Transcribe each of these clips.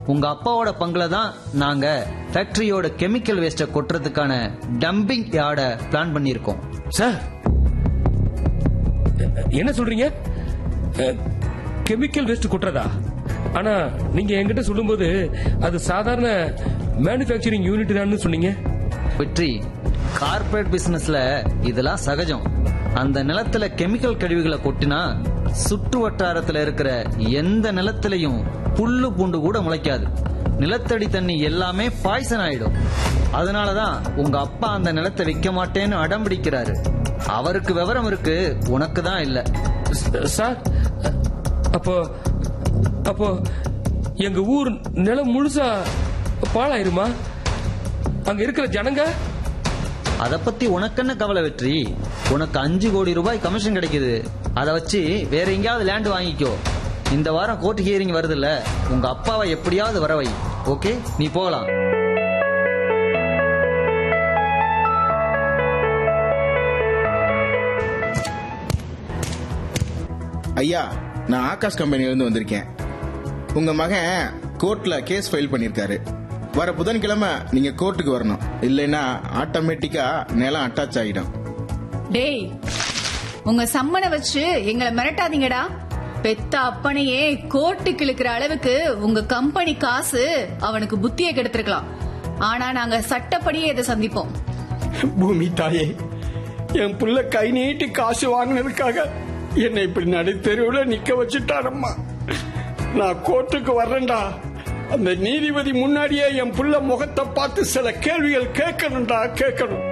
உங்க அப்பாவோட பங்குல தான் நாங்க ஃபேக்டரியோட கெமிக்கல் வேஸ்ட கொட்டுறதுக்கான டம்பிங் யார்ட பிளான் பண்ணியிருக்கோம் சார் எ- என்ன சொல்றீங்க கெமிக்கல் வேஸ்ட் கொட்டுறதா ஆனா நீங்க என்கிட்ட சொல்லும்போது அது சாதாரண மேனுஃபேக்சரிங் யூனிட் தான் சொன்னீங்க வெற்றி கார்ப்பரேட் பிசினஸ்ல இதெல்லாம் சகஜம் அந்த நிலத்துல கெமிக்கல் கழிவுகளை கொட்டினா சுற்று வட்டாரத்துல இருக்கிற எந்த நிலத்திலையும் புல்லு பூண்டு கூட முளைக்காது நிலத்தடி தண்ணி எல்லாமே பாய்சன் ஆயிடும் அதனாலதான் உங்க அப்பா அந்த நிலத்தை விற்க மாட்டேன்னு அடம் பிடிக்கிறாரு அவருக்கு விவரம் இருக்கு உனக்கு தான் இல்ல ச- சார் அப்போ அப்போ எங்க ஊர் நிலம் முழுசா பாழாயிருமா அங்க இருக்கிற ஜனங்க அத பத்தி உனக்கு கவலை வெற்றி உனக்கு அஞ்சு கோடி ரூபாய் கமிஷன் கிடைக்குது அதை வச்சு வேற எங்கேயாவது லேண்ட் வாங்கிக்கோ இந்த வாரம் கோர்ட் ஹியரிங் வருதுல்ல உங்க அப்பாவை எப்படியாவது வர வை ஓகே நீ போகலாம் ஐயா நான் ஆகாஷ் கம்பெனில இருந்து வந்திருக்கேன் உங்க மகன் கோர்ட்ல கேஸ் ஃபைல் பண்ணிருக்காரு வர புதன்கிழமை நீங்க கோர்ட்டுக்கு வரணும் இல்லைன்னா ஆட்டோமேட்டிக்கா நிலம் அட்டாச் ஆகிடும் டேய் உங்க சம்மனை வச்சு எங்களை மிரட்டாதீங்கடா பெத்த அப்பனையே கோர்ட்டுக்கு இழுக்கிற அளவுக்கு உங்க கம்பெனி காசு அவனுக்கு புத்தியை கெடுத்திருக்கலாம் ஆனா நாங்க சட்டப்படியே இதை சந்திப்போம் பூமி தாயே என் புள்ள கை நீட்டி காசு வாங்கினதுக்காக என்னை இப்படி நடுத்தெருவுல நிக்க வச்சுட்டாரம்மா நான் கோர்ட்டுக்கு வர்றேன்டா அந்த நீதிபதி முன்னாடியே என் புள்ள முகத்தை பார்த்து சில கேள்விகள் கேட்கணும்டா கேட்கணும்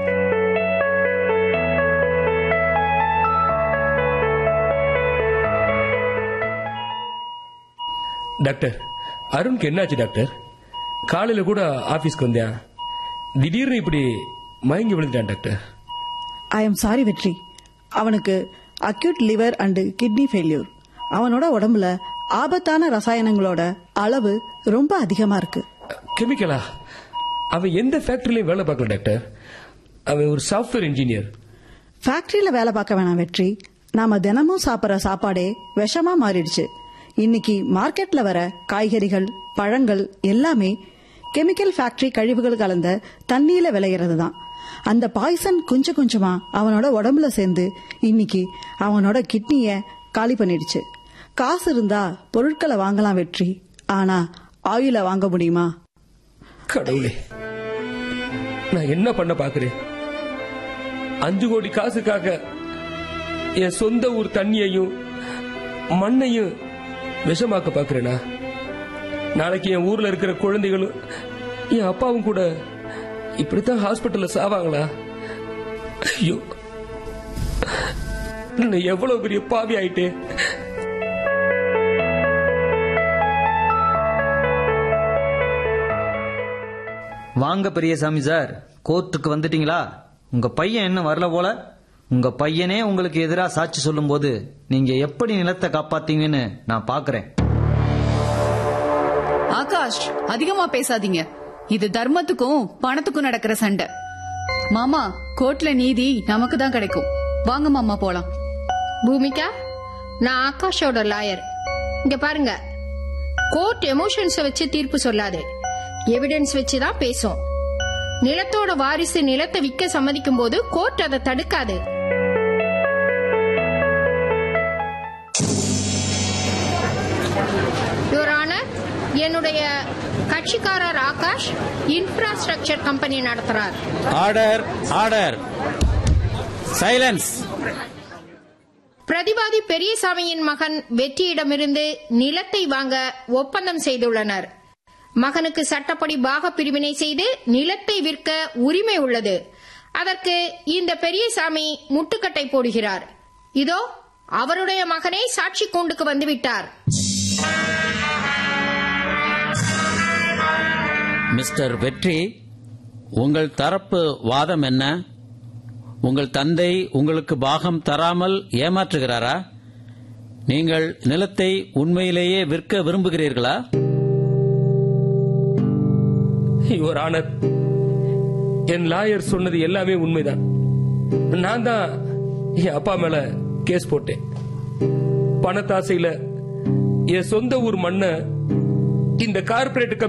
டாக்டர் அருணுக்கு என்னாச்சு டாக்டர் காலையில கூட ஆபீஸ்க்கு வந்தேன் திடீர்னு இப்படி மயங்கி விழுந்துட்டான் doctor I am sorry Vetri அவனுக்கு acute liver and kidney failure அவனோட உடம்புல ஆபத்தான ரசாயனங்களோட அளவு ரொம்ப அதிகமா இருக்கு கெமிக்கலா அவன் எந்த ஃபேக்டரியிலையும் வேலை பார்க்கல டாக்டர் அவன் ஒரு சாஃப்ட்வேர் இன்ஜினியர் ஃபேக்டரியில வேலை பார்க்க வேணாம் வெற்றி நாம தினமும் சாப்பிடுற சாப்பாடே விஷமா மாறிடுச்சு இன்னைக்கு மார்க்கெட்ல வர காய்கறிகள் பழங்கள் எல்லாமே கெமிக்கல் ஃபேக்டரி கழிவுகள் கலந்த தண்ணியில விளையிறது தான் அந்த பாய்சன் கொஞ்சம் கொஞ்சமா அவனோட உடம்புல சேர்ந்து இன்னைக்கு அவனோட கிட்னிய காலி பண்ணிடுச்சு காசு இருந்தா பொருட்களை வாங்கலாம் வெற்றி ஆனா ஆயுள வாங்க முடியுமா கடவுளே நான் என்ன பண்ண பாக்குறேன் அஞ்சு கோடி காசுக்காக என் சொந்த ஊர் தண்ணியையும் மண்ணையும் விஷமாக்க பாக்குறேனா நாளைக்கு என் ஊர்ல இருக்கிற குழந்தைகளும் என் அப்பாவும் கூட இப்படித்தான் ஹாஸ்பிட்டல்ல சாவாங்களா ஐயோ நான் எவ்வளவு பெரிய பாவி ஆயிட்டேன் வாங்க பெரியசாமி சார் கோர்ட்டுக்கு வந்துட்டீங்களா உங்க பையன் இன்னும் வரல போல உங்க பையனே உங்களுக்கு எதிராக சாட்சி சொல்லும்போது நீங்க எப்படி நிலத்தை காப்பாத்தீங்கன்னு நான் பாக்குறேன் ஆகாஷ் அதிகமா பேசாதீங்க இது தர்மத்துக்கும் பணத்துக்கும் நடக்கிற சண்டை மாமா கோர்ட்ல நீதி நமக்கு தான் கிடைக்கும் வாங்க மாமா போலாம் பூமிகா நான் ஆகாஷோட லாயர் இங்க பாருங்க கோர்ட் எமோஷன்ஸ் வச்சு தீர்ப்பு சொல்லாது எவிடன்ஸ் வச்சு தான் பேசும் நிலத்தோட வாரிசு நிலத்தை விற்க சம்மதிக்கும் போது கோர்ட் அதை தடுக்காது யுவர் ஆனர் என்னுடைய கட்சிக்காரர் ஆகாஷ் இன்ஃப்ராஸ்ட்ரக்சர் கம்பெனி நடத்துறார் ஆர்டர் ஆர்டர் சைலன்ஸ் பிரதிவாதி பெரியசாமியின் மகன் வெற்றியிடமிருந்து நிலத்தை வாங்க ஒப்பந்தம் செய்துள்ளனர் மகனுக்கு சட்டப்படி பாக பிரிவினை செய்து நிலத்தை விற்க உரிமை உள்ளது அதற்கு இந்த பெரியசாமி முட்டுக்கட்டை போடுகிறார் இதோ அவருடைய மகனே சாட்சி கூண்டுக்கு வந்துவிட்டார் மிஸ்டர் வெற்றி உங்கள் தரப்பு வாதம் என்ன உங்கள் தந்தை உங்களுக்கு பாகம் தராமல் ஏமாற்றுகிறாரா நீங்கள் நிலத்தை உண்மையிலேயே விற்க விரும்புகிறீர்களா யுவர் ஆனர் என் லாயர் சொன்னது எல்லாமே உண்மைதான் நான் தான் என் அப்பா மேல கேஸ் போட்டேன் பணத்தாசையில என் சொந்த ஊர் மண்ணை இந்த கார்ப்பரேட்